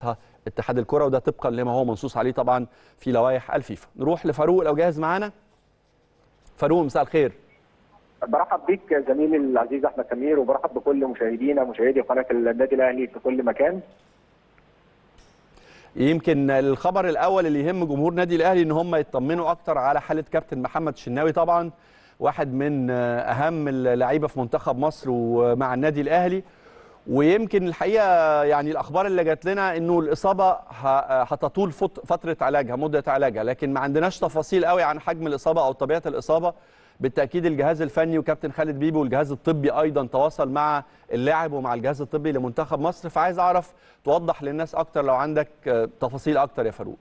اتحاد الكره وده طبقا لما هو منصوص عليه طبعا في لوائح الفيفا نروح لفاروق لو جاهز معانا فاروق مساء الخير برحب بيك زميلي العزيز احمد سمير وبرحب بكل مشاهدينا مشاهدي قناه النادي الاهلي في كل مكان يمكن الخبر الاول اللي يهم جمهور النادي الاهلي ان هم يطمنوا اكتر على حاله كابتن محمد الشناوي طبعا واحد من اهم اللعيبه في منتخب مصر ومع النادي الاهلي ويمكن الحقيقه يعني الاخبار اللي جات لنا انه الاصابه هتطول فتره علاجها مده علاجها لكن ما عندناش تفاصيل قوي عن حجم الاصابه او طبيعه الاصابه بالتاكيد الجهاز الفني وكابتن خالد بيبو والجهاز الطبي ايضا تواصل مع اللاعب ومع الجهاز الطبي لمنتخب مصر فعايز اعرف توضح للناس اكتر لو عندك تفاصيل اكتر يا فاروق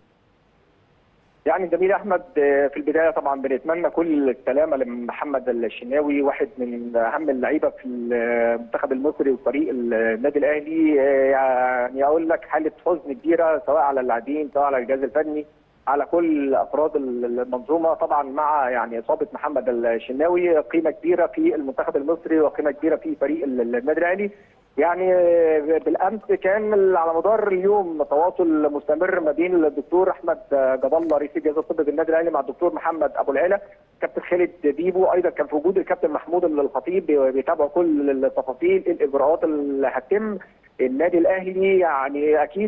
يعني جميل احمد في البدايه طبعا بنتمنى كل السلامه لمحمد الشناوي واحد من اهم اللعيبه في المنتخب المصري وفريق النادي الاهلي يعني اقول لك حاله حزن كبيره سواء على اللاعبين سواء على الجهاز الفني على كل افراد المنظومه طبعا مع يعني اصابه محمد الشناوي قيمه كبيره في المنتخب المصري وقيمه كبيره في فريق النادي الاهلي يعني بالامس كان على مدار اليوم تواصل مستمر ما بين الدكتور احمد جاب الله رئيس الجهاز الطبي بالنادي الاهلي مع الدكتور محمد ابو العلا كابتن خالد بيبو ايضا كان في وجود الكابتن محمود الخطيب بيتابعوا كل التفاصيل الاجراءات اللي هتتم النادي الاهلي يعني اكيد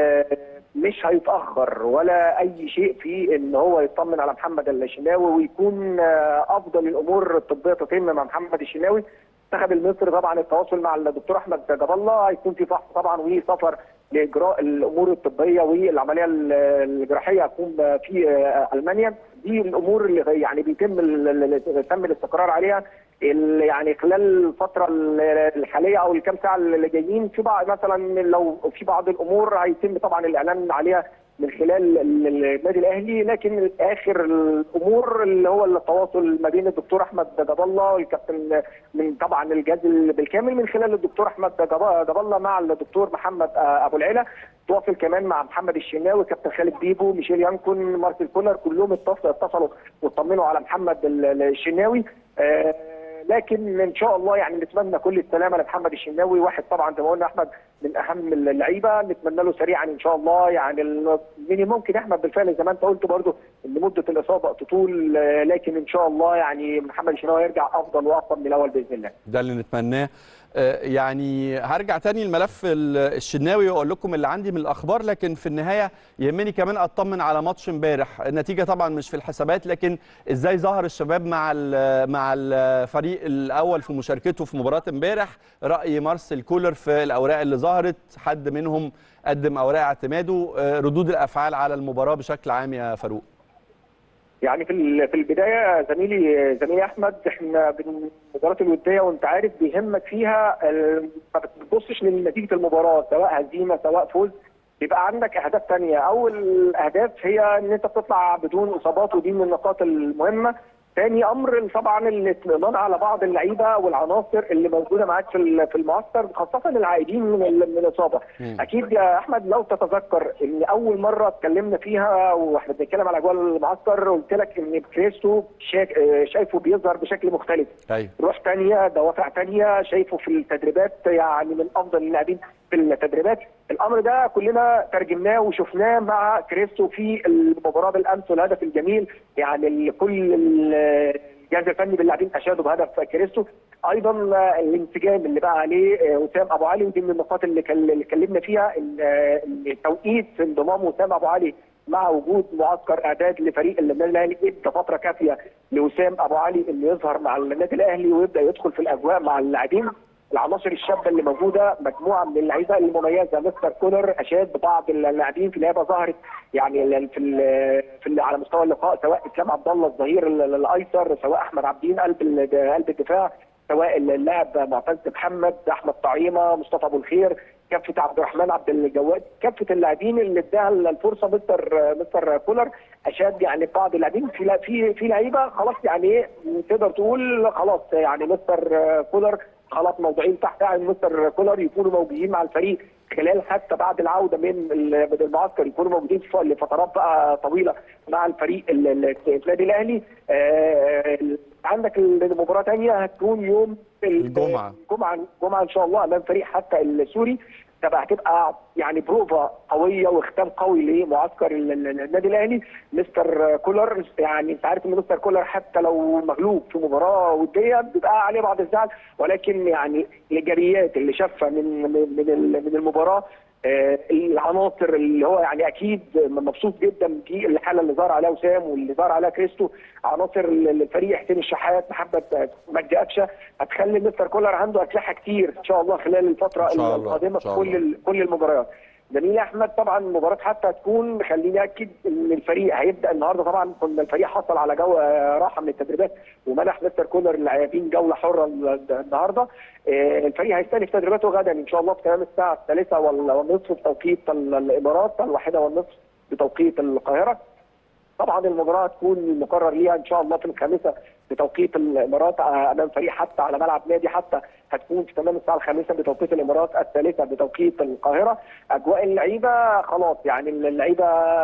مش هيتاخر ولا اي شيء في ان هو يطمن على محمد الشناوي ويكون افضل الامور الطبيه تتم مع محمد الشناوي المنتخب المصري طبعا التواصل مع الدكتور احمد جاب الله هيكون في فحص طبعا وسفر لاجراء الامور الطبيه والعمليه الجراحيه هتكون في المانيا دي الامور اللي يعني بيتم تم الاستقرار عليها يعني خلال الفتره الحاليه او الكام ساعه اللي جايين في بعض مثلا لو في بعض الامور هيتم طبعا الاعلان عليها من خلال النادي الاهلي لكن اخر الامور اللي هو التواصل ما بين الدكتور احمد جاب الله والكابتن من طبعا الجهاز بالكامل من خلال الدكتور احمد جاب الله مع الدكتور محمد ابو العلا تواصل كمان مع محمد الشناوي كابتن خالد بيبو ميشيل يانكون مارسيل كولر كلهم اتصلوا واطمنوا على محمد الشناوي آه لكن ان شاء الله يعني نتمنى كل السلامه لمحمد الشناوي واحد طبعا زي ما قلنا احمد من اهم اللعيبه نتمنى له سريعا ان شاء الله يعني من ممكن احمد بالفعل زي ما انت قلت برضه ان مده الاصابه تطول لكن ان شاء الله يعني محمد الشناوي يرجع افضل واقوى من الاول باذن الله. ده اللي نتمناه يعني هرجع تاني الملف الشناوي واقول لكم اللي عندي من الاخبار لكن في النهايه يهمني كمان اطمن على ماتش امبارح النتيجه طبعا مش في الحسابات لكن ازاي ظهر الشباب مع مع الفريق الاول في مشاركته في مباراه امبارح راي مارسيل كولر في الاوراق اللي ظهرت حد منهم قدم اوراق اعتماده ردود الافعال على المباراه بشكل عام يا فاروق يعني في في البدايه زميلي زميلي احمد احنا المباراه الوديه وانت عارف بيهمك فيها ما بتبصش لنتيجه المباراه سواء هزيمه سواء فوز بيبقى عندك اهداف ثانيه اول اهداف هي ان انت بتطلع بدون اصابات ودي من النقاط المهمه ثاني امر طبعا الاطمئنان على بعض اللعيبه والعناصر اللي موجوده معاك في في المعسكر خاصه العائدين من من الاصابه. اكيد يا احمد لو تتذكر ان اول مره اتكلمنا فيها واحنا بنتكلم على اجواء المعسكر قلت لك ان كريستو شايفه بيظهر بشكل مختلف. أيوة. روح ثانيه دوافع ثانيه شايفه في التدريبات يعني من افضل اللاعبين في التدريبات الامر ده كلنا ترجمناه وشفناه مع كريستو في المباراه بالامس والهدف الجميل يعني كل الجهاز الفني باللاعبين اشادوا بهدف كريستو ايضا الانسجام اللي بقى عليه وسام ابو علي ودي من النقاط اللي اتكلمنا فيها ان توقيت انضمام وسام ابو علي مع وجود معسكر اعداد لفريق النادي الاهلي ادى فتره كافيه لوسام ابو علي انه يظهر مع النادي الاهلي ويبدا يدخل في الاجواء مع اللاعبين العناصر الشابه اللي موجوده مجموعه من اللعيبه المميزه مستر كولر اشاد ببعض اللاعبين في لعبه ظهرت يعني في ال في ال على مستوى اللقاء سواء اسلام عبد الله الظهير الايسر سواء احمد عبدين قلب قلب الدفاع سواء اللاعب معتز محمد احمد طعيمه مصطفى ابو الخير كافه عبد الرحمن عبد الجواد كافه اللاعبين اللي اداها الفرصه مستر مستر كولر اشاد يعني بعض اللاعبين في في في لعيبه خلاص يعني ايه تقدر تقول خلاص يعني مستر كولر خلاص موضوعين تحت عين مستر كولر يكونوا موجودين مع الفريق خلال حتى بعد العوده من المعسكر يكونوا موجودين لفترات بقى طويله مع الفريق النادي الاهلي عندك المباراه ثانيه هتكون يوم الجمعه الجمعه الجمعه ان شاء الله امام فريق حتى السوري تبقى هتبقى يعني بروفا قويه وختام قوي لمعسكر ال- ال- النادي الاهلي مستر كولر يعني انت عارف ان مستر كولر حتى لو مغلوب في مباراه وديه بيبقى عليه بعض الزعل ولكن يعني الايجابيات اللي شافها من من من ال- من المباراه آه، العناصر اللي هو يعني اكيد مبسوط جدا بالحاله اللي ظهر عليها وسام واللي ظهر عليها كريستو عناصر الفريق حسين الشحات محمد مجدي قفشه هتخلي مستر كولر عنده اسلحه كتير ان شاء الله خلال الفتره إن شاء الله، القادمه إن في شاء كل الله. ال- كل المباريات جميل احمد طبعا المباراه حتى هتكون خليني اكد ان الفريق هيبدا النهارده طبعا كنا الفريق حصل على جو آه، راحه من التدريبات ومنح مستر كولر اللاعبين جوله حره ال- النهارده آه، الفريق هيستأنف تدريباته غدا ان شاء الله في تمام الساعه الثالثه وال- والنصف بتوقيت ال- الامارات الواحده والنصف بتوقيت القاهره طبعا المباراه هتكون مقرر ليها ان شاء الله في الخامسه بتوقيت الامارات آه، امام فريق حتى على ملعب نادي حتى هتكون في تمام الساعه الخامسه بتوقيت الامارات الثالثه بتوقيت القاهره اجواء اللعيبه خلاص يعني اللعيبه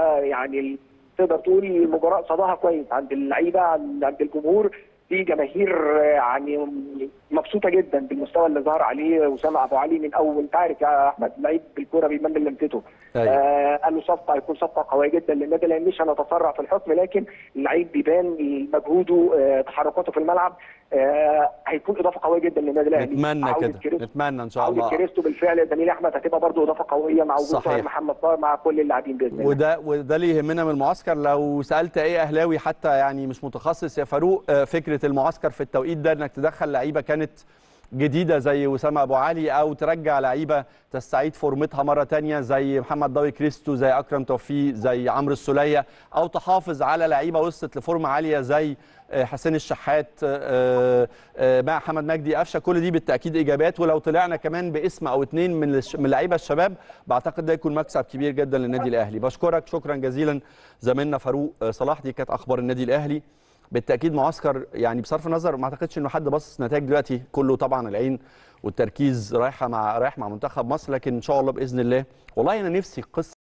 يعني تقدر تقول المباراه صداها كويس عند اللعيبه عند عند الجمهور في جماهير آه، يعني مبسوطه جدا بالمستوى اللي ظهر عليه وسام ابو علي من اول انت عارف يا احمد لعيب بالكوره بيمل لمسته أيوة. آه قال له صفقه هيكون صفقه قويه جدا للنادي الاهلي مش هنتسرع في الحكم لكن اللعيب بيبان مجهوده آه تحركاته في الملعب آه هيكون اضافه قويه جدا للنادي الاهلي نتمنى عودة كده كريستو- نتمنى ان شاء عودة الله كريستو بالفعل يا زميلي احمد هتبقى برضه اضافه قويه مع وجود صحيح. طاهر محمد طاهر مع كل اللاعبين باذن الله وده وده اللي يهمنا من المعسكر لو سالت اي اهلاوي حتى يعني مش متخصص يا فاروق آه، فكره المعسكر في التوقيت ده انك تدخل لعيبه كانت جديده زي وسام ابو علي او ترجع لعيبه تستعيد فورمتها مره تانية زي محمد ضوي كريستو زي اكرم توفيق زي عمرو السوليه او تحافظ على لعيبه وصلت لفورمه عاليه زي آه، حسين الشحات آه، آه، مع محمد مجدي قفشه كل دي بالتاكيد ايجابيات ولو طلعنا كمان باسم او اتنين من الش- من اللعيبه الشباب بعتقد ده يكون مكسب كبير جدا للنادي الاهلي بشكرك شكرا جزيلا زميلنا فاروق آه، صلاح دي كانت اخبار النادي الاهلي بالتاكيد معسكر يعني بصرف النظر ما اعتقدش انه حد باصص نتائج دلوقتي كله طبعا العين والتركيز رايحه مع رايح مع منتخب مصر لكن ان شاء الله باذن الله والله انا نفسي قصه